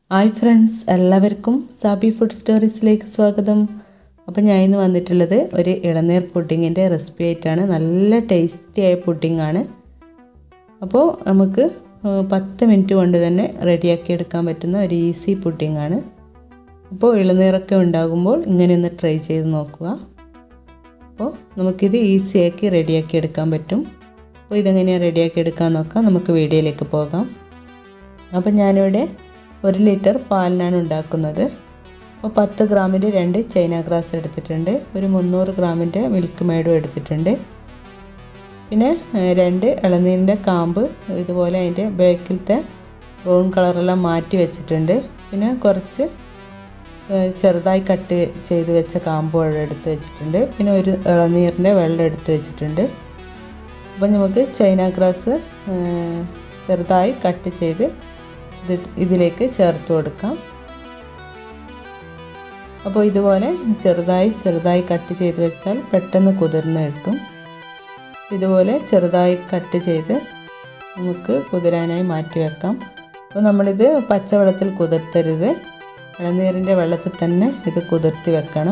hi friends എല്ലാവർക്കും Sabi food സ്റ്റോറീസിലേക്ക് സ്വാഗതം അപ്പോൾ ഞാൻ ഇന്ന് വന്നിട്ടുള്ളത് ഒരു ഇളനീർ പുഡിങ്ങിൻ്റെ റെസിപ്പി ആയിട്ടാണ് നല്ല ടേസ്റ്റി ആയ പുഡിങ്ങാണ് അപ്പോൾ നമുക്ക് ആ, പത്ത് മിനിറ്റ് കൊണ്ട് തന്നെ റെഡിയാക്കി എടുക്കാൻ പറ്റുന്ന ഒരു ഈസി പുഡിങ്ങാണ് അപ്പോൾ ഇളനീറൊക്കെ ഉണ്ടാകുമ്പോൾ ഇങ്ങനെ ഒന്ന് ട്രൈ ചെയ്ത് നോക്കുക അപ്പോൾ നമുക്കിത് ഈസിയാക്കി റെഡിയാക്കി എടുക്കാൻ പറ്റും അപ്പോൾ ഇതെങ്ങനെയാണ് റെഡിയാക്കി എടുക്കാൻ നോക്കാം നമുക്ക് വീഡിയോയിലേക്ക് പോകാം അപ്പം ഞാനിവിടെ ഒരു ലിറ്റർ പാലിനാണ് ഉണ്ടാക്കുന്നത് അപ്പോൾ പത്ത് ഗ്രാമിൻ്റെ രണ്ട് ചൈന ഗ്രാസ് എടുത്തിട്ടുണ്ട് ഒരു മുന്നൂറ് ഗ്രാമിൻ്റെ മിൽക്ക് മേഡും എടുത്തിട്ടുണ്ട് പിന്നെ ഏഹ്, രണ്ട് ഇളനീരിൻ്റെ കാമ്പ് ഇതുപോലെ അതിൻ്റെ ബാക്കിലത്തെ ബ്രൗൺ കളറെല്ലാം മാറ്റി വെച്ചിട്ടുണ്ട് പിന്നെ കുറച്ച് ഏഹ്, ചെറുതായി കട്ട് ചെയ്ത് വെച്ച കാമ്പ് വെള്ളം എടുത്ത് വെച്ചിട്ടുണ്ട് പിന്നെ ഒരു ഇളനീരിൻ്റെ വെള്ളം എടുത്ത് വെച്ചിട്ടുണ്ട് അപ്പം നമുക്ക് ചൈന ഗ്രാസ് ഏഹ്, ചെറുതായി കട്ട് ചെയ്ത് ഇത് ഇതിലേക്ക് ചേർത്ത് കൊടുക്കാം അപ്പോൾ ഇതുപോലെ ചെറുതായി ചെറുതായി കട്ട് ചെയ്ത് വെച്ചാൽ പെട്ടെന്ന് കുതിർന്ന് കിട്ടും ഇതുപോലെ ചെറുതായി കട്ട് ചെയ്ത് നമുക്ക് കുതിരാനായി മാറ്റി വെക്കാം അപ്പോൾ നമ്മളിത് പച്ചവെള്ളത്തിൽ കുതിർത്തരുത് ഇളനീരിൻ്റെ വെള്ളത്തിൽ തന്നെ ഇത് കുതിർത്തി വെക്കണം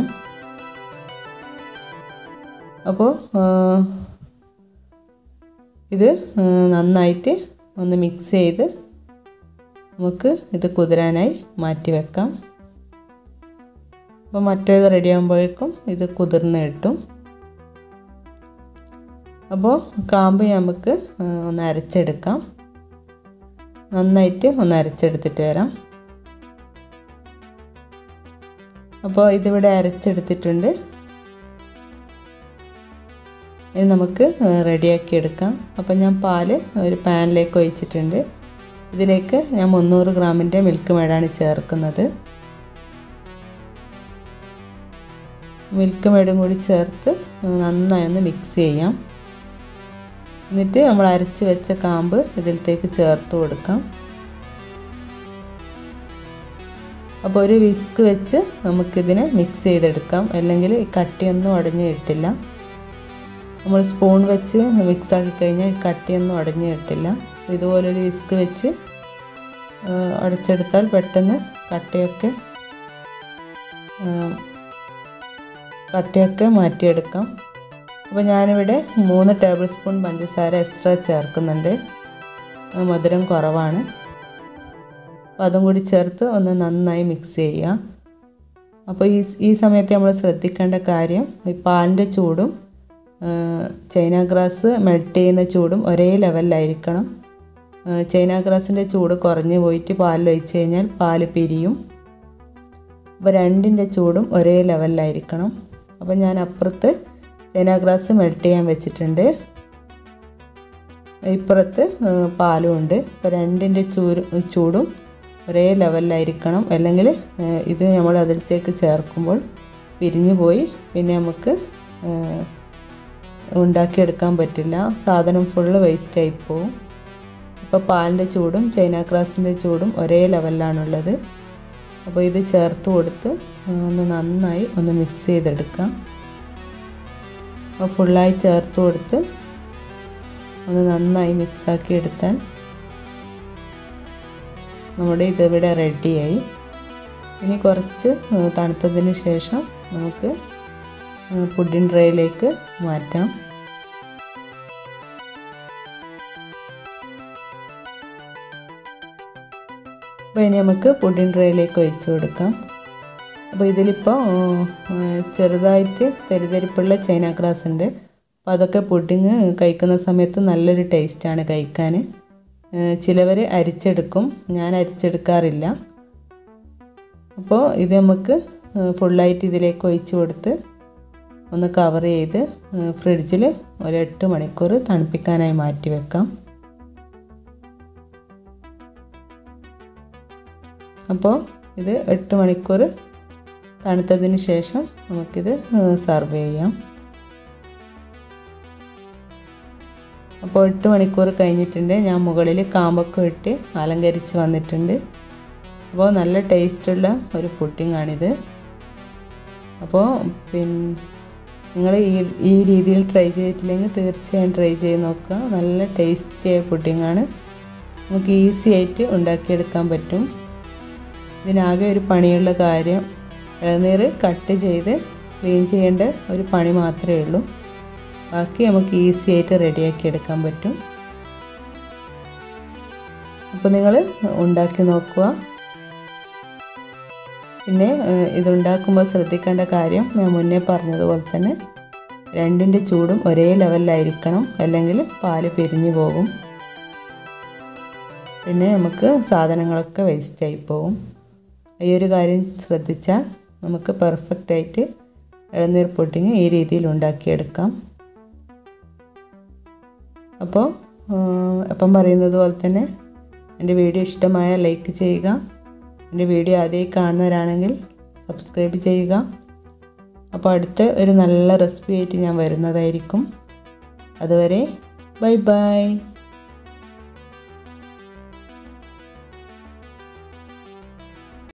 അപ്പോൾ ആ, ഇത് ആ, നന്നായിട്ട് ഒന്ന് മിക്സ് ചെയ്ത് നമുക്ക് ഇത് കുതിരാനായി മാറ്റി വെക്കാം അപ്പോൾ മറ്റേത് റെഡി ആകുമ്പോഴേക്കും ഇത് കുതിർന്ന് കിട്ടും അപ്പോൾ കാമ്പ് നമുക്ക് ആ, ഒന്ന് അരച്ചെടുക്കാം നന്നായിട്ട് ഒന്ന് അരച്ചെടുത്തിട്ട് വരാം അപ്പോൾ ഇതിവിടെ അരച്ചെടുത്തിട്ടുണ്ട് ഇത് നമുക്ക് റെഡിയാക്കി എടുക്കാം അപ്പോൾ ഞാൻ പാല് ഒരു പാനിലേക്ക് ഒഴിച്ചിട്ടുണ്ട് ഇതിലേക്ക് ഞാൻ മുന്നൂറ് ഗ്രാമിൻ്റെ മിൽക്ക് മേഡാണ് ചേർക്കുന്നത് മിൽക്ക് മേഡും കൂടി ചേർത്ത് നന്നായി ഒന്ന് മിക്സ് ചെയ്യാം എന്നിട്ട് നമ്മൾ അരച്ച് വെച്ച കാമ്പ് ഇതിലത്തേക്ക് ചേർത്ത് കൊടുക്കാം അപ്പോൾ ഒരു വിസ്ക് വെച്ച് നമുക്കിതിനെ മിക്സ് ചെയ്തെടുക്കാം അല്ലെങ്കിൽ ഈ കട്ടിയൊന്നും അടഞ്ഞു കിട്ടില്ല നമ്മൾ സ്പൂൺ വെച്ച് മിക്സ് ആക്കി കഴിഞ്ഞാൽ കട്ടിയൊന്നും അടഞ്ഞു കിട്ടില്ല ഇതുപോലൊരു വിസ്ക് വെച്ച് ആ, അടച്ചെടുത്താൽ പെട്ടെന്ന് കട്ടയൊക്കെ ആ, കട്ടയൊക്കെ മാറ്റിയെടുക്കാം അപ്പോൾ ഞാനിവിടെ മൂന്ന് ടേബിൾ സ്പൂൺ പഞ്ചസാര എക്സ്ട്രാ ചേർക്കുന്നുണ്ട് അത് മധുരം കുറവാണ് അപ്പോൾ അതും കൂടി ചേർത്ത് ഒന്ന് നന്നായി മിക്സ് ചെയ്യുക അപ്പോൾ ഈ ഈ സമയത്ത് നമ്മൾ ശ്രദ്ധിക്കേണ്ട കാര്യം ഈ പാലിൻ്റെ ചൂടും ആ, ചൈന ഗ്രാസ് മെൽറ്റ് ചെയ്യുന്ന ചൂടും ഒരേ ലെവലിലായിരിക്കണം ആ, ചൈന ഗ്രാസിൻ്റെ ചൂട് കുറഞ്ഞു പോയിട്ട് പാലിൽ ഒഴിച്ച് കഴിഞ്ഞാൽ പാല് പിരിയും അപ്പോൾ രണ്ടിൻ്റെ ചൂടും ഒരേ ലെവലിലായിരിക്കണം അപ്പോൾ ഞാൻ അപ്പുറത്ത് ചൈന ഗ്രാസ് മെൽറ്റ് ചെയ്യാൻ വെച്ചിട്ടുണ്ട് ഇപ്പുറത്ത് ആ, പാലും ഉണ്ട് അപ്പോൾ രണ്ടിൻ്റെ ചൂര് ചൂടും ഒരേ ലെവലിലായിരിക്കണം അല്ലെങ്കിൽ ആ, ഇത് നമ്മൾ അതിലേക്ക് ചേർക്കുമ്പോൾ പിരിഞ്ഞു പോയി പിന്നെ നമുക്ക് ആ, ഉണ്ടാക്കിയെടുക്കാൻ പറ്റില്ല സാധനം ഫുള്ള് വേസ്റ്റായി പോവും ഇപ്പോൾ പാലിൻ്റെ ചൂടും ചൈന ഗ്രാസിൻ്റെ ചൂടും ഒരേ ലെവലിലാണുള്ളത് അപ്പോൾ ഇത് ചേർത്ത് കൊടുത്ത് ഒന്ന് നന്നായി ഒന്ന് മിക്സ് ചെയ്തെടുക്കാം അപ്പോൾ ഫുള്ളായി ചേർത്ത് കൊടുത്ത് ഒന്ന് നന്നായി മിക്സാക്കി എടുത്താൽ നമ്മുടെ ഇതിവിടെ റെഡിയായി ഇനി കുറച്ച് തണുത്തതിന് ശേഷം നമുക്ക് പുഡിൻ ട്രേയിലേക്ക് മാറ്റാം അപ്പോൾ ഇനി നമുക്ക് പുഡിൻ ട്രേയിലേക്ക് ഒഴിച്ചു കൊടുക്കാം അപ്പോൾ ഇതിലിപ്പോൾ ചെറുതായിട്ട് തെരിതെരിപ്പുള്ള ചൈന ഗ്രാസ് ഉണ്ട് അപ്പോൾ അതൊക്കെ പുഡിങ് കഴിക്കുന്ന സമയത്ത് നല്ലൊരു ടേസ്റ്റാണ് കഴിക്കാൻ ചിലവർ അരിച്ചെടുക്കും ഞാൻ അരിച്ചെടുക്കാറില്ല അപ്പോൾ ഇത് നമുക്ക് ഫുള്ളായിട്ട് ഇതിലേക്ക് ഒഴിച്ചു കൊടുത്ത് ഒന്ന് കവർ ചെയ്ത് ഫ്രിഡ്ജിൽ ഒരു എട്ട് മണിക്കൂർ തണുപ്പിക്കാനായി മാറ്റി വെക്കാം അപ്പോൾ ഇത് എട്ട് മണിക്കൂർ തണുത്തതിന് ശേഷം നമുക്കിത് സെർവ് ചെയ്യാം അപ്പോൾ എട്ട് മണിക്കൂർ കഴിഞ്ഞിട്ടുണ്ട് ഞാൻ മുകളിൽ കാമ്പൊക്കെ ഇട്ട് അലങ്കരിച്ച് വന്നിട്ടുണ്ട് അപ്പോൾ നല്ല ടേസ്റ്റുള്ള ഒരു പുഡിങ്ങാണിത് അപ്പോൾ പിന്നെ നിങ്ങൾ ഈ ഈ രീതിയിൽ ട്രൈ ചെയ്തിട്ടില്ലെങ്കിൽ തീർച്ചയായും ട്രൈ ചെയ്ത് നോക്കുക നല്ല ടേസ്റ്റിയായ പുഡിങ്ങാണ് നമുക്ക് ഈസി ആയിട്ട് ഉണ്ടാക്കിയെടുക്കാൻ പറ്റും ഇതിനാകെ ഒരു പണിയുള്ള കാര്യം ഇളനീർ കട്ട് ചെയ്ത് ക്ലീൻ ചെയ്യേണ്ട ഒരു പണി മാത്രമേ ഉള്ളൂ ബാക്കി നമുക്ക് ഈസി ആയിട്ട് റെഡിയാക്കി എടുക്കാൻ പറ്റും അപ്പോൾ നിങ്ങൾ ഉണ്ടാക്കി നോക്കുക പിന്നെ ഇതുണ്ടാക്കുമ്പോൾ ശ്രദ്ധിക്കേണ്ട കാര്യം ഞാൻ മുന്നേ പറഞ്ഞതുപോലെ തന്നെ രണ്ടിൻ്റെ ചൂടും ഒരേ ലെവലിലായിരിക്കണം അല്ലെങ്കിൽ പാല് പിരിഞ്ഞു പോകും പിന്നെ നമുക്ക് സാധനങ്ങളൊക്കെ വേസ്റ്റായി പോകും ഈ ഒരു കാര്യം ശ്രദ്ധിച്ചാൽ നമുക്ക് പെർഫെക്റ്റ് ആയിട്ട് ഇളനീർ പുഡിങ് ഈ രീതിയിൽ ഉണ്ടാക്കിയെടുക്കാം അപ്പോൾ അപ്പം പറയുന്നത് പോലെ തന്നെ എൻ്റെ വീഡിയോ ഇഷ്ടമായ ലൈക്ക് ചെയ്യുക എൻ്റെ വീഡിയോ ആദ്യമായി കാണുന്നവരാണെങ്കിൽ സബ്സ്ക്രൈബ് ചെയ്യുക അപ്പോൾ അടുത്ത ഒരു നല്ല റെസിപ്പി ആയിട്ട് ഞാൻ വരുന്നതായിരിക്കും അതുവരെ ബൈ ബൈ